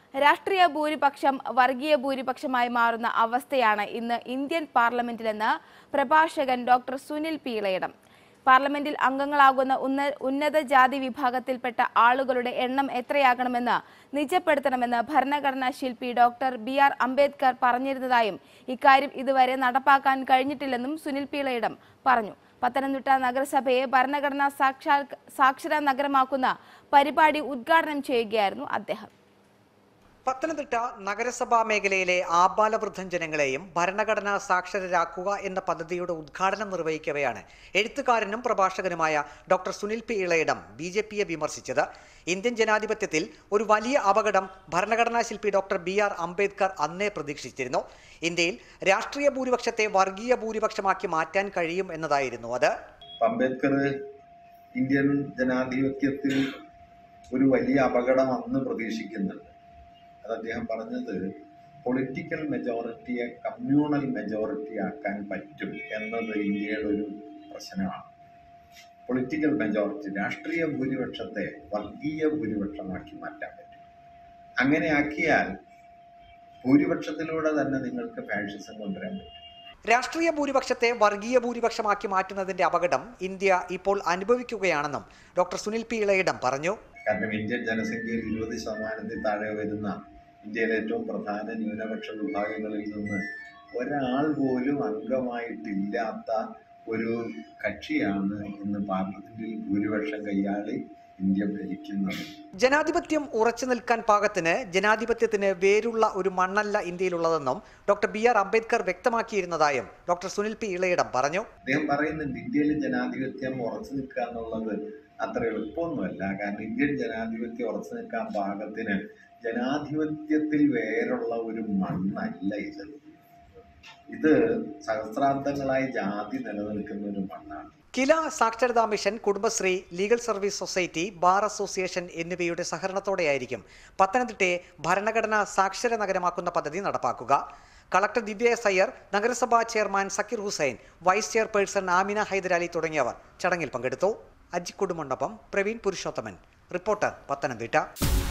രാഷ്ട്രീയ ഭൂരിപക്ഷം വർഗീയ ഭൂരിപക്ഷമായി മാറുന്ന അവസ്ഥയാണ് ഇന്ന് ഇന്ത്യൻ പാർലമെന്റിലെന്ന് പ്രഭാഷകൻ ഡോക്ടർ സുനിൽ പീളയിടം പാർലമെന്റിൽ അംഗങ്ങളാകുന്ന ഉന്ന ഉന്നത ജാതി വിഭാഗത്തിൽപ്പെട്ട ആളുകളുടെ എണ്ണം എത്രയാകണമെന്ന് നിജപ്പെടുത്തണമെന്ന് ഭരണഘടനാ ശില്പി ഡോക്ടർ ബി ആർ അംബേദ്കർ പറഞ്ഞിരുന്നതായും ഇക്കാര്യം ഇതുവരെ നടപ്പാക്കാൻ കഴിഞ്ഞിട്ടില്ലെന്നും സുനിൽ പീളയിടം പറഞ്ഞു പത്തനംതിട്ട നഗരസഭയെ ഭരണഘടനാ സാക്ഷാ സാക്ഷര നഗരമാക്കുന്ന പരിപാടി ഉദ്ഘാടനം ചെയ്യുകയായിരുന്നു അദ്ദേഹം പത്തനംതിട്ട നഗരസഭാ മേഖലയിലെ ആബാലവൃദ്ധം ജനങ്ങളെയും ഭരണഘടനാ സാക്ഷരരാക്കുക എന്ന പദ്ധതിയുടെ ഉദ്ഘാടനം നിർവഹിക്കവെയാണ് എഴുത്തുകാരനും പ്രഭാഷകനുമായ doctor Sunil P Ilayidam B J പിയെ വിമർശിച്ചത് ഇന്ത്യൻ ജനാധിപത്യത്തിൽ ഒരു വലിയ അപകടം ഭരണഘടനാ ശില്പി ഡോക്ടർ ബി ആർ അംബേദ്കർ അന്നേ പ്രതീക്ഷിച്ചിരുന്നു ഇന്ത്യയിൽ രാഷ്ട്രീയ ഭൂരിപക്ഷത്തെ വർഗീയ ഭൂരിപക്ഷമാക്കി മാറ്റാൻ കഴിയും എന്നതായിരുന്നു അത് അംബേദ്കർ ഇന്ത്യൻ ജനാധിപത്യത്തിൽ ഒരു വലിയ അപകടം അന്ന് പ്രതീക്ഷിക്കുന്നുണ്ട് അത് അദ്ദേഹം പറഞ്ഞത് പൊളിറ്റിക്കൽ മെജോറിറ്റിയെ കമ്മ്യൂണൽ മെജോറിറ്റി ആക്കാൻ പറ്റും എന്നത് ഇന്ത്യയുടെ ഒരു പ്രശ്നമാണ് പൊളിറ്റിക്കൽ മെജോറിറ്റി രാഷ്ട്രീയ ഭൂരിപക്ഷത്തെ വർഗീയ ഭൂരിപക്ഷമാക്കി മാറ്റാൻ പറ്റും അങ്ങനെ ആക്കിയാൽ ഭൂരിപക്ഷത്തിലൂടെ തന്നെ നിങ്ങൾക്ക് ഫാഷിസം കൊണ്ടുവരാൻ പറ്റും രാഷ്ട്രീയ ഭൂരിപക്ഷത്തെ വർഗീയ ഭൂരിപക്ഷമാക്കി മാറ്റുന്നതിന്റെ അപകടം ഇന്ത്യ ഇപ്പോൾ അനുഭവിക്കുകയാണെന്നും ഡോക്ടർ സുനിൽ പി ഇളയിടം പറഞ്ഞു കാരണം ഇന്ത്യൻ ജനസംഖ്യയിൽ ഇരുപത് ശതമാനത്തിൽ താഴെ വരുന്ന ഇന്ത്യയിലെ ഏറ്റവും പ്രധാന ന്യൂനപക്ഷ വിഭാഗങ്ങളിൽ നിന്ന് ഒരാൾ പോലും അംഗമായിട്ടില്ലാത്ത ഒരു കക്ഷിയാണ് ഇന്ന് പാർലമെന്റിൽ ഭൂരിപക്ഷം കൈയാളി ഇന്ത്യ ഭരിക്കുന്നത് ജനാധിപത്യം ഉറച്ചു നിൽക്കാൻ പാകത്തിന് ജനാധിപത്യത്തിന് വേരുള്ള ഒരു മണ്ണല്ല ഇന്ത്യയിലുള്ളതെന്നും ഡോക്ടർ ബി ആർ അംബേദ്കർ വ്യക്തമാക്കിയിരുന്നതായും ഡോക്ടർ സുനിൽ പി ഇളയിടം പറഞ്ഞു അദ്ദേഹം പറയുന്നുണ്ട് ഇന്ത്യയിൽ ജനാധിപത്യം ഉറച്ചു നിൽക്കുക എന്നുള്ളത് അത്ര എളുപ്പമൊന്നുമല്ല കാരണം ഇന്ത്യൻ ജനാധിപത്യം ഉറച്ചു നിൽക്കാൻ പാകത്തിന് ജനാധിപത്യത്തിൽ വേരുള്ള ഒരു മണ്ണല്ല ഇത് ഇത് സഹസ്രാബ്ദങ്ങളായി ജാതി നിലനിൽക്കുന്ന ഒരു മണ്ണാണ് കില സാക്ഷരതാ mission Kudumbashree legal service society bar association എന്നിവയുടെ സഹകരണത്തോടെയായിരിക്കും പത്തനംതിട്ടയെ ഭരണഘടനാ സാക്ഷര നഗരമാക്കുന്ന പദ്ധതി നടപ്പാക്കുക കളക്ടർ ദിവ്യ എസ് അയ്യർ നഗരസഭാ chairman Zakir Hussain vice chairperson Amina Hyderali തുടങ്ങിയവർ ചടങ്ങിൽ പങ്കെടുത്തു അജിക്കുടുമണ്ണൊപ്പം പ്രവീൺ പുരുഷോത്തമൻ റിപ്പോർട്ടർ പത്തനംതിട്ട